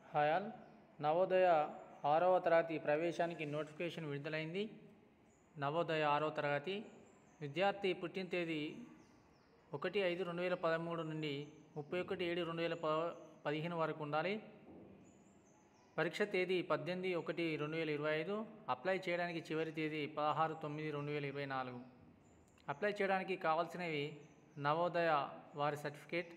hi all Navodaya ఆరవ తరగతి ప్రవేశానికి నోటిఫికేషన్ విడుదలైంది నవోదయ ఆరవ తరగతి విద్యార్థి పుట్టిన తేదీ ఒకటి ఐదు రెండు వేల పదమూడు నుండి ముప్పై ఒకటి ఏడు రెండు వేల ప పదిహేను వరకు ఉండాలి పరీక్ష తేదీ పద్దెనిమిది ఒకటి రెండు వేల ఇరవై ఐదు అప్లై చేయడానికి చివరి తేదీ పదహారు తొమ్మిది రెండు వేల ఇరవై నాలుగు అప్లై చేయడానికి కావాల్సినవి నవోదయ వారి సర్టిఫికేట్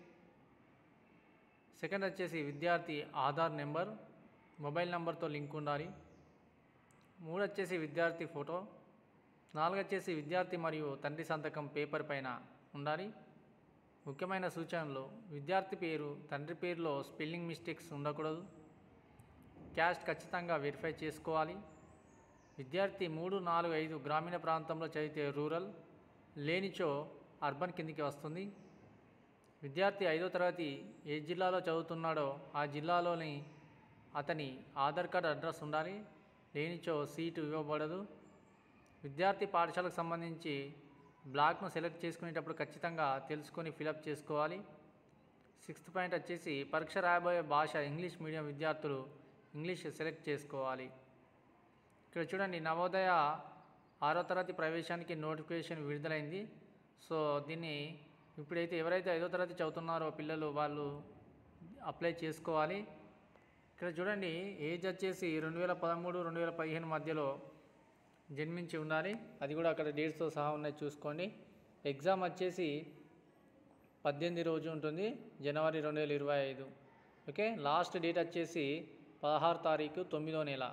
సెకండ్ వచ్చేసి విద్యార్థి ఆధార్ నెంబర్ మొబైల్ నెంబర్తో లింక్ ఉండాలి మూడు వచ్చేసి విద్యార్థి ఫోటో నాలుగు వచ్చేసి విద్యార్థి మరియు తండ్రి సంతకం పేపర్ పైన ఉండాలి ముఖ్యమైన సూచనలు విద్యార్థి పేరు తండ్రి పేరులో స్పెల్లింగ్ మిస్టేక్స్ ఉండకూడదు క్యాస్ట్ ఖచ్చితంగా వెరిఫై చేసుకోవాలి విద్యార్థి మూడు నాలుగు ఐదు గ్రామీణ ప్రాంతంలో చదివితే రూరల్ లేనిచో అర్బన్ కిందికి వస్తుంది విద్యార్థి ఐదో తరగతి ఏ జిల్లాలో చదువుతున్నాడో ఆ జిల్లాలోని అతని ఆధార్ కార్డ్ అడ్రస్ ఉండాలి లేనిచో సీటు ఇవ్వబడదు విద్యార్థి పాఠశాలకు సంబంధించి బ్లాక్ను సెలెక్ట్ చేసుకునేటప్పుడు ఖచ్చితంగా తెలుసుకొని ఫిలప్ చేసుకోవాలి సిక్స్త్ పాయింట్ వచ్చేసి పరీక్ష రాయబోయే భాష ఇంగ్లీష్ మీడియం విద్యార్థులు ఇంగ్లీష్ సెలెక్ట్ చేసుకోవాలి ఇక్కడ చూడండి నవోదయ ఆరో తరగతి ప్రవేశానికి నోటిఫికేషన్ విడుదలైంది సో దీన్ని ఇప్పుడైతే ఎవరైతే ఐదో తరగతి చదువుతున్నారో పిల్లలు వాళ్ళు అప్లై చేసుకోవాలి ఇక్కడ చూడండి ఏజ్ వచ్చేసి రెండు వేల పదమూడు రెండు వేల పదిహేను మధ్యలో జన్మించి ఉండాలి అది కూడా అక్కడ డేట్స్తో సహా ఉన్నాయి చూసుకోండి ఎగ్జామ్ వచ్చేసి పద్దెనిమిది రోజు ఉంటుంది జనవరి రెండు వేల ఇరవై ఐదు ఓకే లాస్ట్ డేట్ వచ్చేసి పదహారు తారీఖు తొమ్మిదో నెల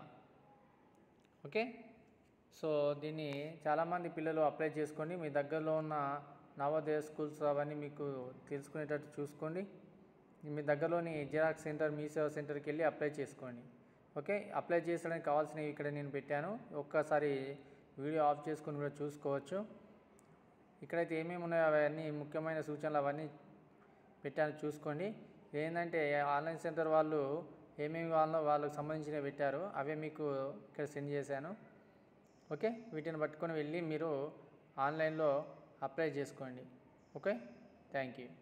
ఓకే సో దీన్ని చాలామంది పిల్లలు అప్లై చేసుకోండి మీ దగ్గరలో ఉన్న నవోదయ స్కూల్స్ అవన్నీ మీకు తెలుసుకునేటట్టు చూసుకోండి మీ దగ్గరలోని జిరాక్స్ సెంటర్ మీ సేవా సెంటర్కి వెళ్ళి అప్లై చేసుకోండి ఓకే అప్లై చేసడానికి కావాల్సినవి ఇక్కడ నేను పెట్టాను ఒక్కసారి వీడియో ఆఫ్ చేసుకొని కూడా చూసుకోవచ్చు ఇక్కడైతే ఏమేమి ఉన్నాయో అవన్నీ ముఖ్యమైన సూచనలు అవన్నీ పెట్టాను చూసుకోండి ఏంటంటే ఆన్లైన్ సెంటర్ వాళ్ళు ఏమేమి కావాలో వాళ్ళకి సంబంధించినవి పెట్టారు అవే మీకు ఇక్కడ సెండ్ చేశాను ఓకే వీటిని పట్టుకొని వెళ్ళి మీరు ఆన్లైన్లో అప్లై చేసుకోండి ఓకే థ్యాంక్ యూ